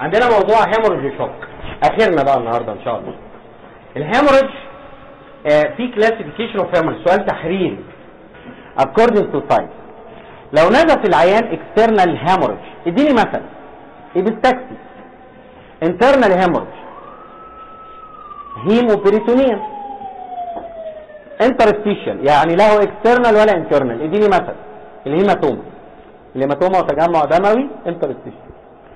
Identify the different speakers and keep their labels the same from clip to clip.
Speaker 1: عندنا موضوع هيموريج شوك اخرنا بقى النهارده ان شاء الله الهيموريج آه في كلاسيفيكيشن اوف هيموريج سؤال تحريري according to type لو نزف العيان external hemorrhage اديني مثل ايبستاكسي internal hemorrhage هيموبريتونيا interstitial يعني له external ولا internal اديني مثل الهيماتوما الهيماتوما وتجمع دموي interstitial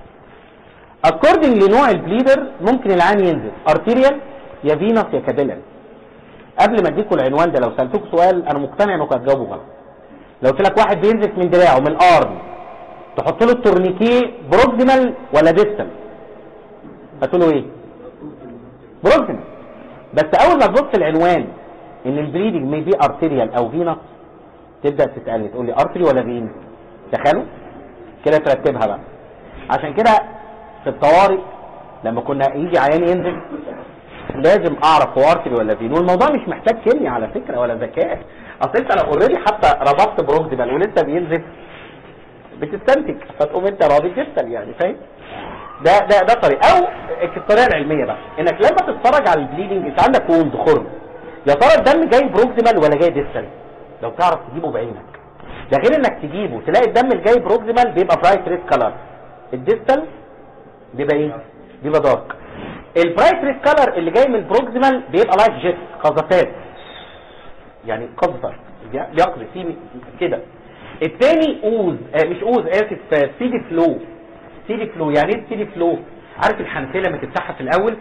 Speaker 1: according لنوع البليدر ممكن العين ينزل arterial يا فينس يا كابيلاري قبل ما اديكم العنوان ده لو سالتوك سؤال انا مقتنع انكم هتجاوبوا غلط لو قلت لك واحد بينزف من دراعه من الارم تحط له التورنيكيه بروكسيمال ولا ديستال هتقول له ايه بروكسيمال بس اول ما تبص العنوان ان البليدنج مي بي ارتيريال او فينس تبدا تسالني تقول لي ارتري ولا فين دخلوا كده ترتبها بقى عشان كده في الطوارئ لما كنا يجي عيان ينزل لازم اعرف هو ارتري ولا فين والموضوع مش محتاج كيمياء على فكره ولا ذكاء اصل انت لو اوريدي حتى ربطت بروكسيمال ولسه بينزف بتستنتج فتقوم انت راضي جدا يعني فاهم ده ده ده طريقه او الطريقه العلميه بقى انك لما تتفرج على البليدنج انت عندك ووند خرم يا ترى الدم جاي بروكسيمال ولا جاي ديستال لو تعرف تجيبه بعينك ده غير انك تجيبه تلاقي الدم اللي جاي بروكسيمال بيبقى برايت ريد كلر الديستال بيبقى ايه بيبقى دارك البرايت ريد كلر اللي جاي من البروكسيمال بيبقى لايت جيت قذفات يعني قذفه بيقذف فيه كده الثاني اوز آه مش اوز اسف سيدي فلو سيدي فلو يعني ايه سيدي فلو عارف الحنفيه لما تفتحها في الاول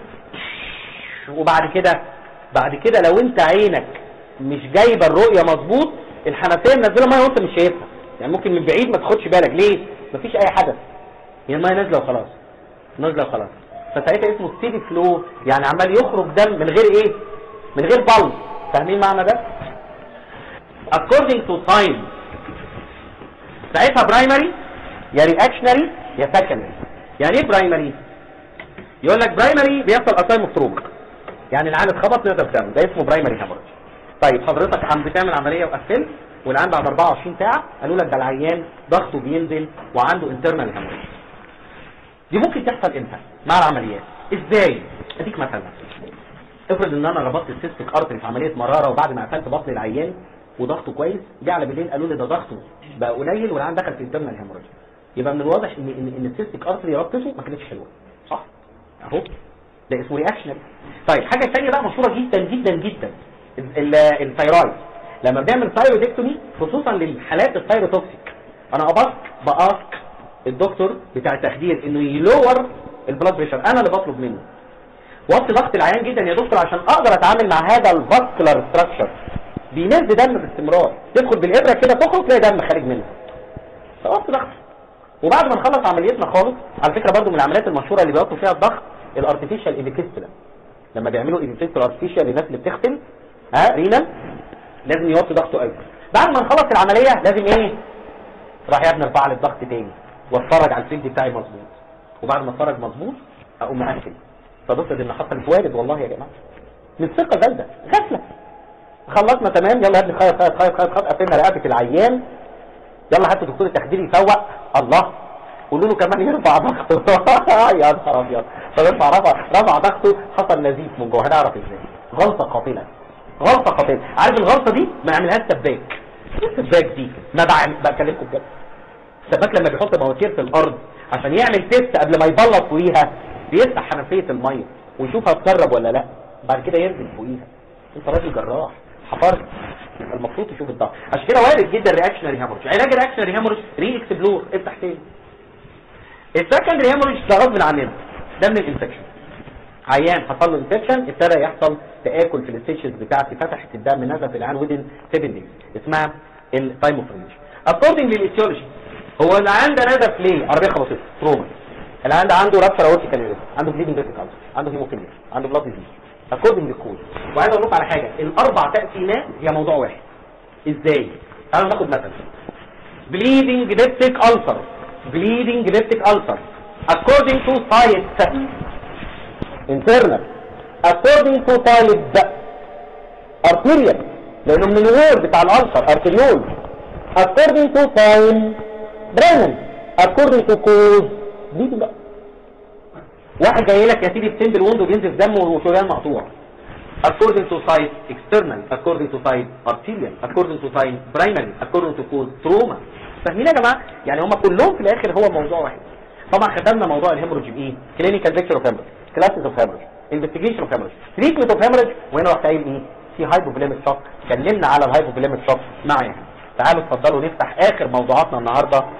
Speaker 1: وبعد كده بعد كده لو انت عينك مش جايبه الرؤيه مظبوط الحنفيه منزله ميه وانت مش شايفها يعني ممكن من بعيد ما تاخدش بالك ليه مفيش اي حدث هي الميه نازله وخلاص نازله وخلاص فساعتها اسمه ستيدي فلو يعني عمال يخرج دم من غير ايه من غير بلس فاهمين معنى ده according to time ساعتها برايمري يا رياكشنري يا سكندري يعني ايه برايمري يقول لك برايمري بيحصل اسايم ستروك يعني العيان اتخبط نقدر دم ده اسمه برايمري هيموريج طيب حضرتك عم بتعمل عمليه وقفلت والعيان بعد 24 ساعه قالوا لك ده العيان ضغطه بينزل وعنده انترنال هيموريج دي ممكن تحصل امتى مع العمليات ازاي اديك مثلا افرض ان انا ربطت السيستيك ارتري في عمليه مراره وبعد ما قفلت بطن العيان وضغطه كويس جه على بالليل قالوا لي ده ضغطه بقى قليل والعيان دخل في انترنال هيموريج يبقى من الواضح ان ان, إن السيستيك ارتري ربطته ما كانتش حلوه صح اهو ده اسمه رياكشنري طيب حاجه ثانيه بقى مشهوره جدا جدا جدا الثايرويد لما بنعمل ثايرويدكتومي خصوصا للحالات الثايروتوكسيك انا ابص باسك الدكتور بتاع التخدير انه يلور البلاد بريشر انا اللي بطلب منه وطي ضغط العيان جدا يا دكتور عشان اقدر اتعامل مع هذا الفاسكولار ستراكشر بينزل دم باستمرار تدخل بالابره كده تخرج تلاقي دم خارج منها فوطي ضغط وبعد ما نخلص عمليتنا خالص على فكره برضو من العمليات المشهوره اللي بيوطوا فيها الضغط الارتفيشال ايبيكستلا لما بيعملوا ايبيكستلا ارتفيشال للناس اللي بتختل ها رينال لازم يوطي ضغطه قوي بعد ما نخلص العمليه لازم ايه راح يا ابني ارفع لي الضغط تاني واتفرج على الفيلد بتاعي مظبوط وبعد ما اتفرج مظبوط اقوم مقفل فبفرض ان حصلت وارد والله يا جماعه من ثقه زايده غفله خلصنا تمام يلا يا ابني خيط خيط خيط خيط خيط قفلنا رقبه العيان يلا هاتوا دكتور التخدير يفوق الله قولوا له كمان يرفع ضغطه يا نهار ابيض فرفع رفع رفع ضغطه حصل نزيف من جوه هنعرف ازاي غلطه قاتله غلطه قاتله عارف الغلطه دي ما يعملهاش سباك السباك دي ما بكلمكم بجد السباك لما بيحط مواتير في الارض عشان يعمل تيست قبل ما يبلط فوقيها بيفتح حنفيه الميه ويشوفها تسرب ولا لا بعد كده ينزل فوقيها انت راجل جراح حفرت المفروض تشوف الضغط عشان كده وارد جدا رياكشنري هيموريج علاج الرياكشنري هيموريج ري اكسبلور افتح تاني السكندري هيموريج ده غصب عننا ده من الانفكشن عيان حصل له انفكشن ابتدى يحصل تاكل في الستيشنز بتاعتي فتحت الدم نزف العيان ودن 7 دايز اسمها التايموفرينج اكوردنج للايتيولوجي هو العيان ده نزف ليه عربيه خبطته تروما العيان ده عنده رابشر اورتيكال يوريثم عنده بليدنج ريتيكال عنده هيموفيليا عنده بلاد ديزيز اكوردنج للكود وعايز اقول لكم على حاجه الاربع تقسيمات هي موضوع واحد ازاي تعالوا ناخد مثلا bleeding liptic ulcer bleeding liptic ulcer according to site internal according to type arterial لانه من الوول بتاع الالسر arteriole according to time brain according to cause bleeding واحد جاي لك يا سيدي بتنزل وند وبينزل دم وشريان مقطوع according to site external according to site arterial according to site primary according to cause trauma فاهمين يا جماعه يعني هم كلهم في الاخر هو موضوع واحد طبعا ختمنا موضوع الهيموريج بايه كلينيكال بيكتشر اوف هيموريج كلاسز اوف هيموريج انفستيجيشن اوف هيموريج تريتمنت اوف هيموريج وهنا رحت قايل ايه في هايبوفوليميك شوك اتكلمنا على الهايبوفوليميك شوك معايا تعالوا اتفضلوا نفتح اخر موضوعاتنا النهارده